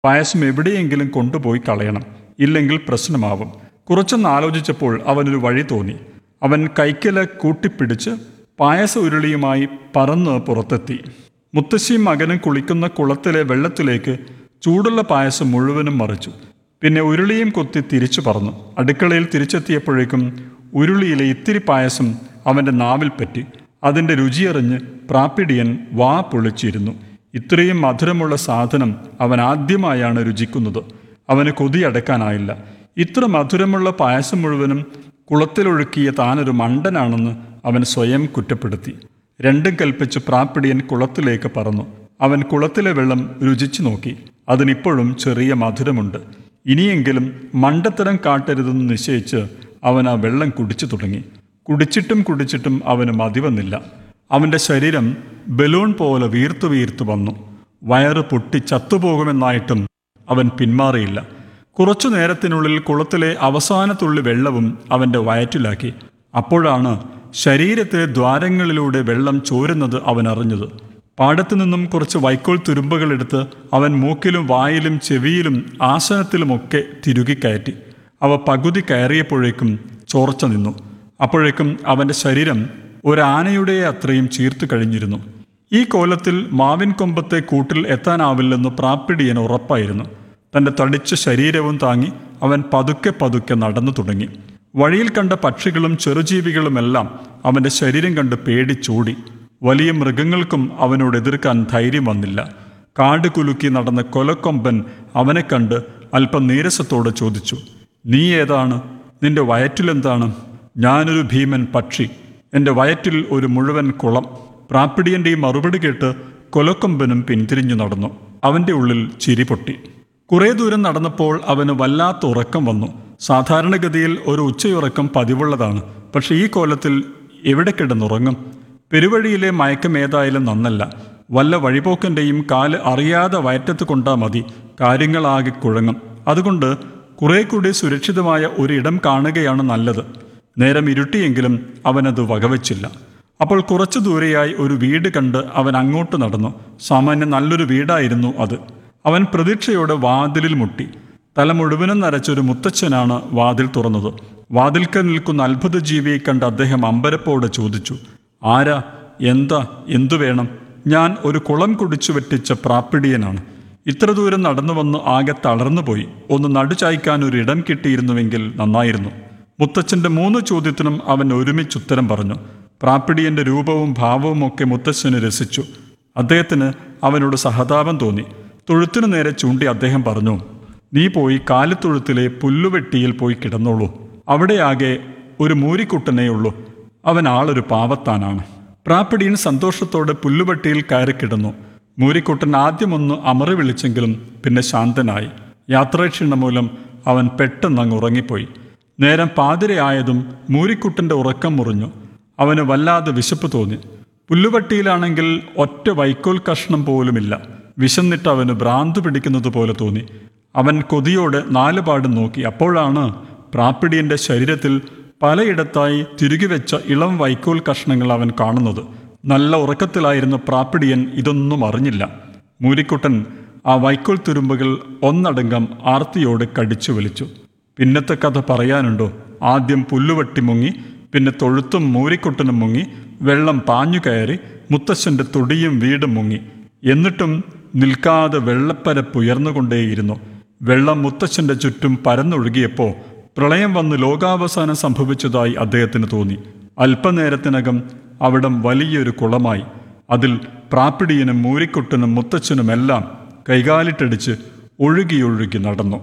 പായസം എവിടെയെങ്കിലും കൊണ്ടുപോയി കളയണം ഇല്ലെങ്കിൽ പ്രശ്നമാവും കുറച്ചൊന്ന് ആലോചിച്ചപ്പോൾ അവനൊരു വഴി തോന്നി അവൻ കൈക്കല കൂട്ടിപ്പിടിച്ച് പായസ ഉരുളിയുമായി പറന്ന് പുറത്തെത്തി മുത്തശ്ശിയും മകനും കുളിക്കുന്ന കുളത്തിലെ വെള്ളത്തിലേക്ക് ചൂടുള്ള പായസം മുഴുവനും മറിച്ചു പിന്നെ ഉരുളിയും കൊത്തി തിരിച്ചു പറന്നു അടുക്കളയിൽ തിരിച്ചെത്തിയപ്പോഴേക്കും ഉരുളിയിലെ ഇത്തിരി പായസം അവൻ്റെ നാവിൽ പറ്റി അതിൻ്റെ രുചിയറിഞ്ഞ് പ്രാപ്പിടിയൻ വാ പൊളിച്ചിരുന്നു ഇത്രയും മധുരമുള്ള സാധനം അവൻ ആദ്യമായാണ് രുചിക്കുന്നത് അവന് കൊതിയടക്കാനായില്ല ഇത്ര മധുരമുള്ള പായസം മുഴുവനും കുളത്തിലൊഴുക്കിയ താനൊരു മണ്ടനാണെന്ന് അവൻ സ്വയം കുറ്റപ്പെടുത്തി രണ്ടും കൽപ്പിച്ച് പ്രാപ്പിടിയൻ കുളത്തിലേക്ക് പറന്നു അവൻ കുളത്തിലെ വെള്ളം രുചിച്ചു നോക്കി അതിനിപ്പോഴും ചെറിയ മധുരമുണ്ട് ഇനിയെങ്കിലും മണ്ടത്തരം കാട്ടരുതെന്ന് നിശ്ചയിച്ച് അവൻ ആ വെള്ളം കുടിച്ചു തുടങ്ങി കുടിച്ചിട്ടും കുടിച്ചിട്ടും അവന് മതി വന്നില്ല അവൻ്റെ ശരീരം ബലൂൺ പോലെ വീർത്തു വീർത്തു വന്നു വയറ് പൊട്ടി ചത്തുപോകുമെന്നായിട്ടും അവൻ പിന്മാറിയില്ല കുറച്ചു നേരത്തിനുള്ളിൽ കുളത്തിലെ അവസാന തുള്ളി വെള്ളവും അവൻ്റെ വയറ്റിലാക്കി അപ്പോഴാണ് ശരീരത്തിലെ ദ്വാരങ്ങളിലൂടെ വെള്ളം ചോരുന്നത് അവൻ അറിഞ്ഞത് പാടത്തു നിന്നും കുറച്ച് വൈക്കോൽ തുരുമ്പുകളെടുത്ത് അവൻ മൂക്കിലും വായിലും ചെവിയിലും ആസനത്തിലുമൊക്കെ തിരുകി കയറ്റി അവ പകുതി കയറിയപ്പോഴേക്കും ചോർച്ച നിന്നു അപ്പോഴേക്കും അവൻ്റെ ശരീരം ഒരാനയുടെ അത്രയും ചീർത്തു കഴിഞ്ഞിരുന്നു ഈ കോലത്തിൽ മാവിൻ കൊമ്പത്തെ കൂട്ടിൽ എത്താനാവില്ലെന്ന് പ്രാപ്പിടിയൻ ഉറപ്പായിരുന്നു തൻ്റെ തടിച്ച ശരീരവും താങ്ങി അവൻ പതുക്കെ പതുക്കെ നടന്നു തുടങ്ങി വഴിയിൽ കണ്ട പക്ഷികളും ചെറുജീവികളുമെല്ലാം അവൻ്റെ ശരീരം കണ്ട് പേടിച്ചോടി വലിയ മൃഗങ്ങൾക്കും അവനോട് എതിർക്കാൻ ധൈര്യം വന്നില്ല കാട് കുലുക്കി നടന്ന കൊലക്കൊമ്പൻ അവനെ കണ്ട് അല്പം നീരസത്തോടെ ചോദിച്ചു നീ ഏതാണ് നിന്റെ വയറ്റിലെന്താണ് ഞാനൊരു ഭീമൻ പക്ഷി എൻ്റെ വയറ്റിൽ ഒരു മുഴുവൻ കുളം പ്രാപ്പിടിയൻ്റെ ഈ മറുപടി കേട്ട് കൊലക്കൊമ്പനും പിന്തിരിഞ്ഞു നടന്നു അവൻ്റെ ഉള്ളിൽ ചിരി പൊട്ടി കുറേ ദൂരം നടന്നപ്പോൾ അവന് വല്ലാത്ത ഉറക്കം വന്നു സാധാരണഗതിയിൽ ഒരു ഉച്ചയുറക്കം പതിവുള്ളതാണ് പക്ഷേ ഈ കോലത്തിൽ എവിടെ കിടന്നുറങ്ങും പെരുവഴിയിലെ മയക്കം ഏതായാലും നന്നല്ല വല്ല വഴിപോക്കൻ്റെയും കാല് അറിയാതെ വയറ്റത്ത് കൊണ്ടാ മതി കാര്യങ്ങളാകെ കുഴങ്ങും അതുകൊണ്ട് കുറെ കൂടി സുരക്ഷിതമായ ഒരിടം കാണുകയാണ് നല്ലത് നേരം ഇരുട്ടിയെങ്കിലും അവനത് വകവച്ചില്ല അപ്പോൾ കുറച്ചു ദൂരെയായി ഒരു വീട് കണ്ട് അവൻ അങ്ങോട്ട് നടന്നു സാമാന്യം നല്ലൊരു വീടായിരുന്നു അത് അവൻ പ്രതീക്ഷയോടെ വാതിലിൽ മുട്ടി തല മുഴുവനും നരച്ചൊരു മുത്തച്ഛനാണ് വാതിൽ തുറന്നത് വാതിൽക്കൽ നിൽക്കുന്ന അത്ഭുത ജീവിയെ കണ്ട് അദ്ദേഹം അമ്പരപ്പോടെ ചോദിച്ചു ആരാ എന്താ എന്തു വേണം ഞാൻ ഒരു കുളം കുടിച്ചു വെട്ടിച്ച പ്രാപ്പിടിയനാണ് ഇത്ര ദൂരം നടന്നു വന്ന് ആകെ തളർന്നുപോയി ഒന്ന് നടുചായ്ക്കാൻ ഒരു ഇടം കിട്ടിയിരുന്നുവെങ്കിൽ നന്നായിരുന്നു മുത്തച്ഛൻ്റെ മൂന്ന് ചോദ്യത്തിനും അവൻ ഒരുമിച്ചുത്തരം പറഞ്ഞു പ്രാപ്പിടിയന്റെ രൂപവും ഭാവവും ഒക്കെ മുത്തച്ഛന് രസിച്ചു അദ്ദേഹത്തിന് അവനോട് സഹതാപം തോന്നി തൊഴുത്തിനു നേരെ ചൂണ്ടി അദ്ദേഹം പറഞ്ഞു നീ പോയി കാലിത്തൊഴുത്തിലെ പുല്ലുവെട്ടിയിൽ പോയി കിടന്നോളൂ അവിടെയാകെ ഒരു മൂരിക്കുട്ടനേ ഉള്ളൂ അവൻ ആളൊരു പാവത്താനാണ് പ്രാപ്പിടിയൻ സന്തോഷത്തോടെ പുല്ലുവെട്ടിയിൽ കയറി കിടന്നു മൂരിക്കുട്ടൻ ആദ്യമൊന്ന് അമറി വിളിച്ചെങ്കിലും പിന്നെ ശാന്തനായി യാത്രാക്ഷീണം മൂലം അവൻ പെട്ടെന്ന് അങ്ങ് ഉറങ്ങിപ്പോയി നേരം പാതിരയായതും മൂരിക്കുട്ടൻ്റെ ഉറക്കം മുറിഞ്ഞു അവന് വല്ലാതെ വിശപ്പ് തോന്നി പുല്ലുവട്ടിയിലാണെങ്കിൽ ഒറ്റ വൈക്കോൽ കഷ്ണം പോലുമില്ല വിശന്നിട്ട് അവന് ഭ്രാന്ത് പിടിക്കുന്നത് പോലെ തോന്നി അവൻ കൊതിയോടെ നാലുപാടും നോക്കി അപ്പോഴാണ് പ്രാപ്പിടിയന്റെ ശരീരത്തിൽ പലയിടത്തായി തിരുകി വെച്ച ഇളം വൈക്കോൽ കഷ്ണങ്ങൾ അവൻ കാണുന്നത് നല്ല ഉറക്കത്തിലായിരുന്ന പ്രാപ്പിടിയൻ ഇതൊന്നും അറിഞ്ഞില്ല മൂരിക്കുട്ടൻ ആ വൈക്കോൽ തുരുമ്പുകൾ ഒന്നടങ്കം ആർത്തിയോടെ കടിച്ചു വലിച്ചു പിന്നത്തെ കഥ പറയാനുണ്ടോ ആദ്യം പുല്ലുവട്ടി മുങ്ങി പിന്നെ തൊഴുത്തും മൂരിക്കുട്ടനും മുങ്ങി വെള്ളം പാഞ്ഞു കയറി മുത്തശ്ശന്റെ തൊടിയും വീടും മുങ്ങി എന്നിട്ടും നിൽക്കാതെ വെള്ളപ്പരപ്പുയർന്നുകൊണ്ടേയിരുന്നു വെള്ളം മുത്തച്ഛന്റെ ചുറ്റും പരന്നൊഴുകിയപ്പോൾ പ്രളയം വന്ന് ലോകാവസാനം സംഭവിച്ചതായി അദ്ദേഹത്തിന് തോന്നി അല്പനേരത്തിനകം അവിടം വലിയൊരു കുളമായി അതിൽ പ്രാപ്പിടിയനും മൂരിക്കുട്ടനും മുത്തച്ഛനുമെല്ലാം കൈകാലിട്ടടിച്ച് ഒഴുകിയൊഴുകി നടന്നു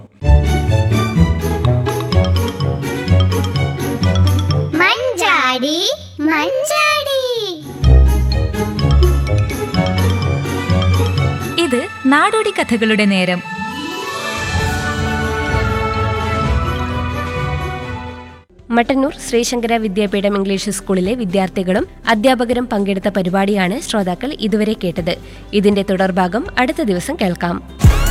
മഞ്ചാടി മഞ്ചാടി ഇത് നാടോടി കഥകളുടെ നേരം മട്ടന്നൂർ ശ്രീശങ്കര വിദ്യാപീഠം ഇംഗ്ലീഷ് സ്കൂളിലെ വിദ്യാർത്ഥികളും അധ്യാപകരും പങ്കെടുത്ത പരിപാടിയാണ് ശ്രോതാക്കൾ ഇതുവരെ കേട്ടത് ഇതിന്റെ തുടർഭാഗം അടുത്ത ദിവസം കേൾക്കാം